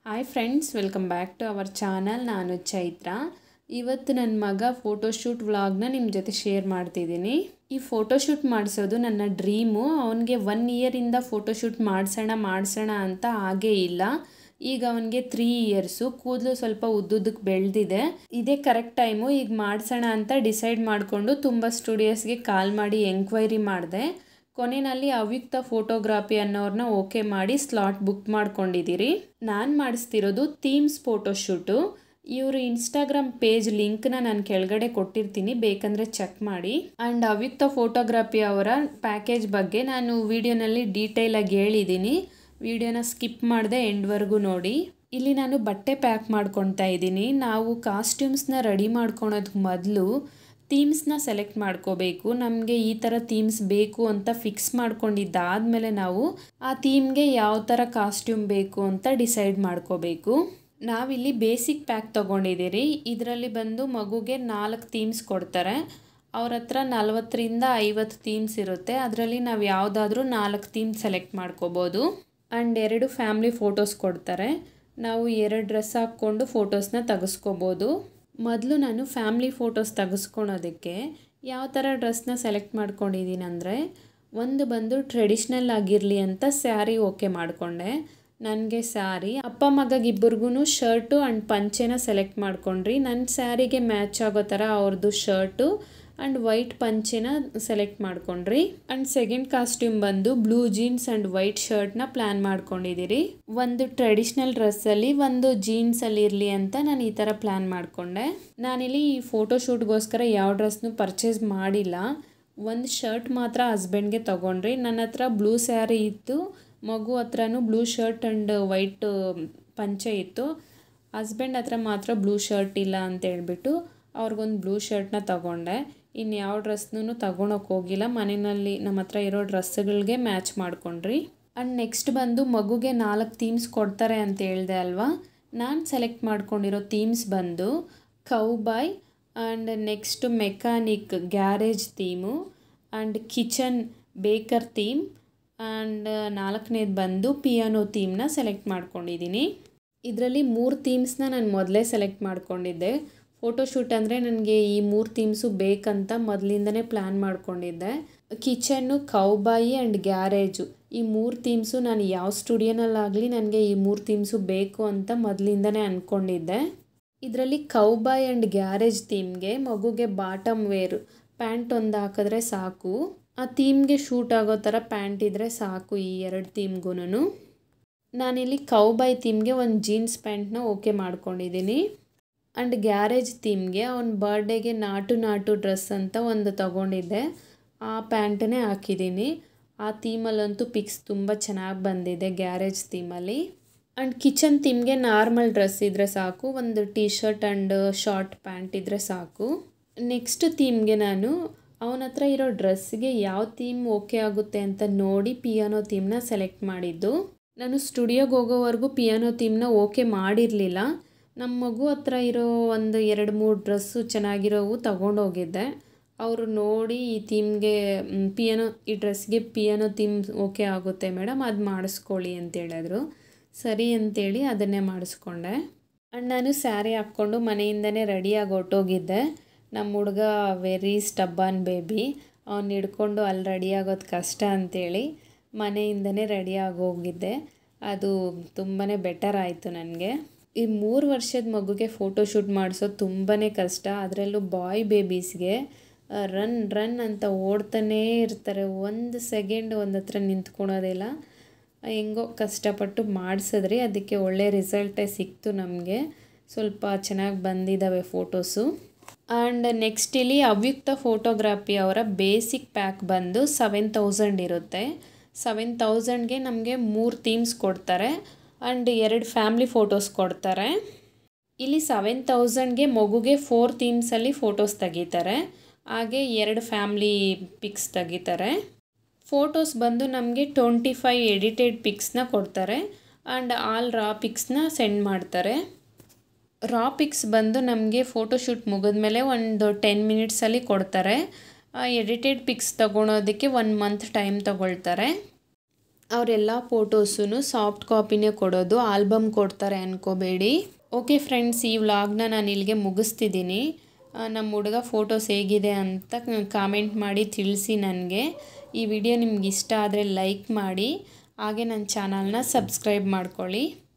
hi friends welcome back to our channel ನಾನು ಚೈತ್ರ ಇವತ್ತು ನನ್ನ ಮಗ ಫೋಟೋಶೂಟ್ ವ್ಲಾಗ್ನ ನಿಮ್ಮ ಜೊತೆ ಶೇರ್ ಮಾಡ್ತಿದ್ದೀನಿ ಈ ಫೋಟೋಶೂಟ್ ಮಾಡಿಸೋದು ನನ್ನ ಡ್ರೀಮು ಅವನಿಗೆ ಒನ್ ಇಯರಿಂದ ಫೋಟೋಶೂಟ್ ಮಾಡಿಸೋಣ ಮಾಡಿಸೋಣ ಅಂತ ಆಗೇ ಇಲ್ಲ ಈಗ ಅವನಿಗೆ ತ್ರೀ ಇಯರ್ಸು ಕೂದಲು ಸ್ವಲ್ಪ ಉದ್ದುದ್ದಕ್ಕೆ ಬೆಳೆದಿದೆ ಇದೇ ಕರೆಕ್ಟ್ ಟೈಮು ಈಗ ಮಾಡಿಸೋಣ ಅಂತ ಡಿಸೈಡ್ ಮಾಡಿಕೊಂಡು ತುಂಬ ಸ್ಟುಡಿಯೋಸ್ಗೆ ಕಾಲ್ ಮಾಡಿ ಎಂಕ್ವೈರಿ ಮಾಡಿದೆ ಕೊನೆಯಲ್ಲಿ ಅವ್ಯಕ್ತ ಫೋಟೋಗ್ರಾಫಿ ಅನ್ನೋರನ್ನ ಓಕೆ ಮಾಡಿ ಸ್ಲಾಟ್ ಬುಕ್ ಮಾಡ್ಕೊಂಡಿದ್ದೀರಿ ನಾನು ಮಾಡಿಸ್ತಿರೋದು ಥೀಮ್ಸ್ ಫೋಟೋಶೂಟು ಇವರು ಇನ್ಸ್ಟಾಗ್ರಾಮ್ ಪೇಜ್ ಲಿಂಕ್ನ ನಾನು ಕೆಳಗಡೆ ಕೊಟ್ಟಿರ್ತೀನಿ ಬೇಕಂದರೆ ಚೆಕ್ ಮಾಡಿ ಆ್ಯಂಡ್ ಅವ್ಯಕ್ತ ಫೋಟೋಗ್ರಾಫಿ ಅವರ ಪ್ಯಾಕೇಜ್ ಬಗ್ಗೆ ನಾನು ವಿಡಿಯೋನಲ್ಲಿ ಡೀಟೇಲಾಗಿ ಹೇಳಿದ್ದೀನಿ ವಿಡಿಯೋನ ಸ್ಕಿಪ್ ಮಾಡದೆ ಎಂಡ್ವರೆಗೂ ನೋಡಿ ಇಲ್ಲಿ ನಾನು ಬಟ್ಟೆ ಪ್ಯಾಕ್ ಮಾಡ್ಕೊತಾ ಇದ್ದೀನಿ ನಾವು ಕಾಸ್ಟ್ಯೂಮ್ಸ್ನ ರೆಡಿ ಮಾಡ್ಕೊಳೋದಕ್ಕೆ ಮೊದಲು ಥೀಮ್ಸ್ನ ಸೆಲೆಕ್ಟ್ ಮಾಡ್ಕೋಬೇಕು ನಮಗೆ ಈ ಥರ ಥೀಮ್ಸ್ ಬೇಕು ಅಂತ ಫಿಕ್ಸ್ ಮಾಡ್ಕೊಂಡಿದ್ದಾದಮೇಲೆ ನಾವು ಆ ಥೀಮ್ಗೆ ಯಾವ ಥರ ಕಾಸ್ಟ್ಯೂಮ್ ಬೇಕು ಅಂತ ಡಿಸೈಡ್ ಮಾಡ್ಕೋಬೇಕು ನಾವಿಲ್ಲಿ ಬೇಸಿಕ್ ಪ್ಯಾಕ್ ತೊಗೊಂಡಿದ್ದೀರಿ ಇದರಲ್ಲಿ ಬಂದು ಮಗುಗೆ ನಾಲ್ಕು ಥೀಮ್ಸ್ ಕೊಡ್ತಾರೆ ಅವ್ರ ಹತ್ರ ನಲ್ವತ್ತರಿಂದ ಐವತ್ತು ಥೀಮ್ಸ್ ಇರುತ್ತೆ ಅದರಲ್ಲಿ ನಾವು ಯಾವುದಾದ್ರೂ ನಾಲ್ಕು ಥೀಮ್ ಸೆಲೆಕ್ಟ್ ಮಾಡ್ಕೋಬೋದು ಆ್ಯಂಡ್ ಎರಡು ಫ್ಯಾಮ್ಲಿ ಫೋಟೋಸ್ ಕೊಡ್ತಾರೆ ನಾವು ಎರಡು ಡ್ರೆಸ್ ಹಾಕ್ಕೊಂಡು ಫೋಟೋಸ್ನ ತೆಗೆಸ್ಕೋಬೋದು ಮೊದಲು ನಾನು ಫ್ಯಾಮ್ಲಿ ಫೋಟೋಸ್ ತೆಗೆಸ್ಕೊಳೋದಕ್ಕೆ ಯಾವ ಥರ ಡ್ರೆಸ್ನ ಸೆಲೆಕ್ಟ್ ಮಾಡ್ಕೊಂಡಿದ್ದೀನಿ ಅಂದರೆ ಒಂದು ಬಂದು ಟ್ರೆಡಿಷ್ನಲ್ ಆಗಿರಲಿ ಅಂತ ಸ್ಯಾರಿ ಓಕೆ ಮಾಡಿಕೊಂಡೆ ನನಗೆ ಸ್ಯಾರಿ ಅಪ್ಪ ಮಗಗಿಬ್ಬರಿಗೂ ಶರ್ಟು ಆ್ಯಂಡ್ ಪಂಚೆನ ಸೆಲೆಕ್ಟ್ ಮಾಡ್ಕೊಂಡ್ರಿ ನನ್ನ ಸ್ಯಾರಿಗೆ ಮ್ಯಾಚ್ ಆಗೋ ಥರ ಅವ್ರದ್ದು ಶರ್ಟು ಆ್ಯಂಡ್ ವೈಟ್ ಪಂಚೆನ ಸೆಲೆಕ್ಟ್ ಮಾಡ್ಕೊಂಡ್ರಿ ಆ್ಯಂಡ್ ಸೆಕೆಂಡ್ ಕಾಸ್ಟ್ಯೂಮ್ ಬಂದು ಬ್ಲೂ ಜೀನ್ಸ್ ಆ್ಯಂಡ್ ವೈಟ್ ಶರ್ಟ್ನ ಪ್ಲ್ಯಾನ್ ಮಾಡ್ಕೊಂಡಿದ್ದೀರಿ ಒಂದು ಟ್ರೆಡಿಷ್ನಲ್ ಡ್ರೆಸ್ಸಲ್ಲಿ ಒಂದು ಜೀನ್ಸಲ್ಲಿ ಇರಲಿ ಅಂತ ನಾನು ಈ ಥರ ಪ್ಲ್ಯಾನ್ ಮಾಡಿಕೊಂಡೆ ನಾನಿಲ್ಲಿ ಈ ಫೋಟೋಶೂಟ್ಗೋಸ್ಕರ ಯಾವ ಡ್ರೆಸ್ನು ಪರ್ಚೇಸ್ ಮಾಡಿಲ್ಲ ಒಂದು ಶರ್ಟ್ ಮಾತ್ರ ಹಸ್ಬೆಂಡ್ಗೆ ತೊಗೊಂಡ್ರಿ ನನ್ನ ಹತ್ರ ಬ್ಲೂ ಸ್ಯಾರಿ ಇತ್ತು ಮಗು ಹತ್ರನೂ ಬ್ಲೂ ಶರ್ಟ್ ಆ್ಯಂಡ್ ವೈಟ್ ಪಂಚೆ ಇತ್ತು ಹಸ್ಬೆಂಡ್ ಹತ್ರ ಮಾತ್ರ ಬ್ಲೂ ಶರ್ಟ್ ಇಲ್ಲ ಅಂತ ಹೇಳ್ಬಿಟ್ಟು ಅವ್ರಿಗೊಂದು ಬ್ಲೂ ಶರ್ಟ್ನ ತಗೊಂಡೆ ಇನ್ನು ಯಾವ ಡ್ರೆಸ್ನೂ ತಗೊಳಕ್ಕೆ ಹೋಗಿಲ್ಲ ಮನೆಯಲ್ಲಿ ನಮ್ಮ ಹತ್ರ ಇರೋ ಡ್ರೆಸ್ಗಳಿಗೆ ಮ್ಯಾಚ್ ಮಾಡ್ಕೊಂಡ್ರಿ ಆ್ಯಂಡ್ ನೆಕ್ಸ್ಟ್ ಬಂದು ಮಗುಗೆ ನಾಲ್ಕು ಥೀಮ್ಸ್ ಕೊಡ್ತಾರೆ ಅಂತ ಹೇಳಿದೆ ಅಲ್ವಾ ನಾನು ಸೆಲೆಕ್ಟ್ ಮಾಡ್ಕೊಂಡಿರೋ ಥೀಮ್ಸ್ ಬಂದು cowboy and next mechanic garage theme and kitchen baker theme and ನಾಲ್ಕನೇದು ಬಂದು ಪಿಯಾನೋ ಥೀಮ್ನ ಸೆಲೆಕ್ಟ್ ಮಾಡ್ಕೊಂಡಿದ್ದೀನಿ ಇದರಲ್ಲಿ ಮೂರು ಥೀಮ್ಸ್ನ ನಾನು ಮೊದಲೇ ಸೆಲೆಕ್ಟ್ ಮಾಡ್ಕೊಂಡಿದ್ದೆ ಫೋಟೋಶೂಟ್ ಅಂದರೆ ನನಗೆ ಈ ಮೂರು ಥೀಮ್ಸು ಬೇಕಂತ ಮೊದಲಿಂದನೇ ಪ್ಲ್ಯಾನ್ ಮಾಡ್ಕೊಂಡಿದ್ದೆ ಕಿಚನ್ನು ಕೌಬಾಯಿ ಆ್ಯಂಡ್ ಗ್ಯಾರೇಜು ಈ ಮೂರು ಥೀಮ್ಸು ನಾನು ಯಾವ ಸ್ಟುಡಿಯೋನಲ್ಲಾಗಲಿ ನನಗೆ ಈ ಮೂರು ಥೀಮ್ಸು ಬೇಕು ಅಂತ ಮೊದಲಿಂದನೇ ಅಂದ್ಕೊಂಡಿದ್ದೆ ಇದರಲ್ಲಿ ಕೌಬಾಯ್ ಆ್ಯಂಡ್ ಗ್ಯಾರೇಜ್ ಥೀಮ್ಗೆ ಮಗುಗೆ ಬಾಟಮ್ ವೇರ್ ಪ್ಯಾಂಟ್ ಒಂದು ಹಾಕಿದ್ರೆ ಸಾಕು ಆ ಥೀಮ್ಗೆ ಶೂಟ್ ಆಗೋ ಥರ ಪ್ಯಾಂಟ್ ಇದ್ದರೆ ಸಾಕು ಈ ಎರಡು ಥೀಮ್ಗೂ ನಾನಿಲ್ಲಿ ಕೌಬಾಯ್ ಥೀಮ್ಗೆ ಒಂದು ಜೀನ್ಸ್ ಪ್ಯಾಂಟ್ನ ಓಕೆ ಮಾಡ್ಕೊಂಡಿದ್ದೀನಿ ಆ್ಯಂಡ್ ಗ್ಯಾರೇಜ್ ಥೀಮ್ಗೆ ಅವ್ನ ಬರ್ಡೇಗೆ ನಾಟು ನಾಟು ಡ್ರೆಸ್ ಅಂತ ಒಂದು ತಗೊಂಡಿದ್ದೆ ಆ ಪ್ಯಾಂಟನ್ನೇ ಹಾಕಿದ್ದೀನಿ ಆ ಥೀಮಲ್ಲಂತೂ ಪಿಕ್ಸ್ ತುಂಬ ಚೆನ್ನಾಗಿ ಬಂದಿದೆ ಗ್ಯಾರೇಜ್ ಥೀಮಲ್ಲಿ ಆ್ಯಂಡ್ ಕಿಚನ್ ಥೀಮ್ಗೆ ನಾರ್ಮಲ್ ಡ್ರೆಸ್ ಇದ್ದರೆ ಸಾಕು ಒಂದು T shirt and short pant ಇದ್ದರೆ ಸಾಕು ನೆಕ್ಸ್ಟ್ ಥೀಮ್ಗೆ ನಾನು ಅವನ ಹತ್ರ ಇರೋ ಡ್ರೆಸ್ಗೆ ಯಾವ ಥೀಮ್ ಓಕೆ ಆಗುತ್ತೆ ಅಂತ ನೋಡಿ ಪಿಯಾನೋ ಥೀಮ್ನ ಸೆಲೆಕ್ಟ್ ಮಾಡಿದ್ದು ನಾನು ಸ್ಟುಡಿಯೋಗೆ ಹೋಗೋವರೆಗೂ ಪಿಯಾನೋ ಥೀಮ್ನ ಓಕೆ ಮಾಡಿರಲಿಲ್ಲ ನಮ್ಮ ಮಗು ಹತ್ರ ಇರೋ ಒಂದು ಎರಡು ಮೂರು ಡ್ರೆಸ್ಸು ಚೆನ್ನಾಗಿರೋವು ತಗೊಂಡೋಗಿದ್ದೆ ಅವರು ನೋಡಿ ಈ ಥೀಮ್ಗೆ ಪಿಯಾನೋ ಈ ಡ್ರೆಸ್ಗೆ ಪಿಯಾನೋ ಥೀಮ್ ಓಕೆ ಆಗುತ್ತೆ ಮೇಡಮ್ ಅದು ಮಾಡಿಸ್ಕೊಳ್ಳಿ ಅಂತ ಹೇಳಿದ್ರು ಸರಿ ಅಂತೇಳಿ ಅದನ್ನೇ ಮಾಡಿಸ್ಕೊಂಡೆ ಆ್ಯಂಡ್ ನಾನು ಸ್ಯಾರಿ ಹಾಕ್ಕೊಂಡು ಮನೆಯಿಂದನೇ ರೆಡಿಯಾಗಿ ಹೊರ್ಟೋಗಿದ್ದೆ ನಮ್ಮ ಹುಡುಗ ವೆರಿ ಸ್ಟಬ್ಬಾನ್ ಬೇಬಿ ಅವ್ನು ಹಿಡ್ಕೊಂಡು ಅಲ್ಲಿ ರೆಡಿ ಆಗೋದು ಕಷ್ಟ ಅಂಥೇಳಿ ಮನೆಯಿಂದನೇ ರೆಡಿಯಾಗಿ ಹೋಗಿದ್ದೆ ಅದು ತುಂಬಾ ಬೆಟರ್ ಆಯಿತು ನನಗೆ ಈ ಮೂರು ವರ್ಷದ ಮಗುಗೆ ಫೋಟೋಶೂಟ್ ಮಾಡಿಸೋದು ತುಂಬಾ ಕಷ್ಟ ಅದರಲ್ಲೂ ಬಾಯ್ ಬೇಬೀಸ್ಗೆ ರನ್ ರನ್ ಅಂತ ಓಡ್ತಾನೇ ಇರ್ತಾರೆ ಒಂದು ಸೆಕೆಂಡ್ ಒಂದು ಹತ್ರ ನಿಂತ್ಕೊಳೋದಿಲ್ಲ ಹೆಂಗೋ ಕಷ್ಟಪಟ್ಟು ಮಾಡಿಸಿದ್ರಿ ಅದಕ್ಕೆ ಒಳ್ಳೆ ರಿಸಲ್ಟೇ ಸಿಕ್ತು ನಮಗೆ ಸ್ವಲ್ಪ ಚೆನ್ನಾಗಿ ಬಂದಿದ್ದಾವೆ ಫೋಟೋಸು ಆ್ಯಂಡ್ ನೆಕ್ಸ್ಟ್ ಇಲ್ಲಿ ಅವ್ಯಕ್ತ ಫೋಟೋಗ್ರಾಫಿ ಅವರ ಬೇಸಿಕ್ ಪ್ಯಾಕ್ ಬಂದು ಸೆವೆನ್ ತೌಸಂಡ್ ಇರುತ್ತೆ ಸೆವೆನ್ ತೌಸಂಡ್ಗೆ ನಮಗೆ ಮೂರು ಥೀಮ್ಸ್ ಕೊಡ್ತಾರೆ ಆ್ಯಂಡ್ ಎರಡು ಫ್ಯಾಮ್ಲಿ ಫೋಟೋಸ್ ಕೊಡ್ತಾರೆ ಇಲ್ಲಿ ಸೆವೆನ್ ತೌಸಂಡ್ಗೆ ಮಗುಗೆ ಫೋರ್ ಥೀಮ್ಸಲ್ಲಿ ಫೋಟೋಸ್ ತೆಗಿತಾರೆ ಹಾಗೆ ಎರಡು ಫ್ಯಾಮ್ಲಿ ಪಿಕ್ಸ್ ತೆಗಿತಾರೆ ಫೋಟೋಸ್ ಬಂದು ನಮಗೆ ಟ್ವೆಂಟಿ ಫೈವ್ ಎಡಿಟೆಡ್ ಪಿಕ್ಸ್ನ ಕೊಡ್ತಾರೆ ಆ್ಯಂಡ್ ಆಲ್ ರಾ ಪಿಕ್ಸ್ನ ಸೆಂಡ್ ಮಾಡ್ತಾರೆ ರಾ ಪಿಕ್ಸ್ ಬಂದು ನಮಗೆ ಫೋಟೋಶೂಟ್ ಮುಗಿದ್ಮೇಲೆ ಒಂದು ಟೆನ್ ಮಿನಿಟ್ಸಲ್ಲಿ ಕೊಡ್ತಾರೆ ಎಡಿಟೆಡ್ ಪಿಕ್ಸ್ ತೊಗೊಳೋದಕ್ಕೆ ಒನ್ ಮಂತ್ ಟೈಮ್ ತೊಗೊಳ್ತಾರೆ ಅವರೆಲ್ಲ ಫೋಟೋಸೂ ಸಾಫ್ಟ್ ಕಾಪಿನೇ ಕೊಡೋದು ಆಲ್ಬಮ್ ಕೊಡ್ತಾರೆ ಅನ್ಕೋಬೇಡಿ ಓಕೆ ಫ್ರೆಂಡ್ಸ್ ಈ ವ್ಲಾಗ್ನ ನಾನು ಇಲ್ಲಿಗೆ ಮುಗಿಸ್ತಿದ್ದೀನಿ ಆ, ನಮ್ಮ ಹುಡುಗ ಫೋಟೋಸ್ ಹೇಗಿದೆ ಅಂತ ಕಾಮೆಂಟ್ ಮಾಡಿ ತಿಳಿಸಿ ನನಗೆ ಈ ವಿಡಿಯೋ ನಿಮ್ಗೆ ಇಷ್ಟ ಆದರೆ ಲೈಕ್ ಮಾಡಿ ಹಾಗೆ ನನ್ನ ಚಾನಲ್ನ ಸಬ್ಸ್ಕ್ರೈಬ್ ಮಾಡ್ಕೊಳ್ಳಿ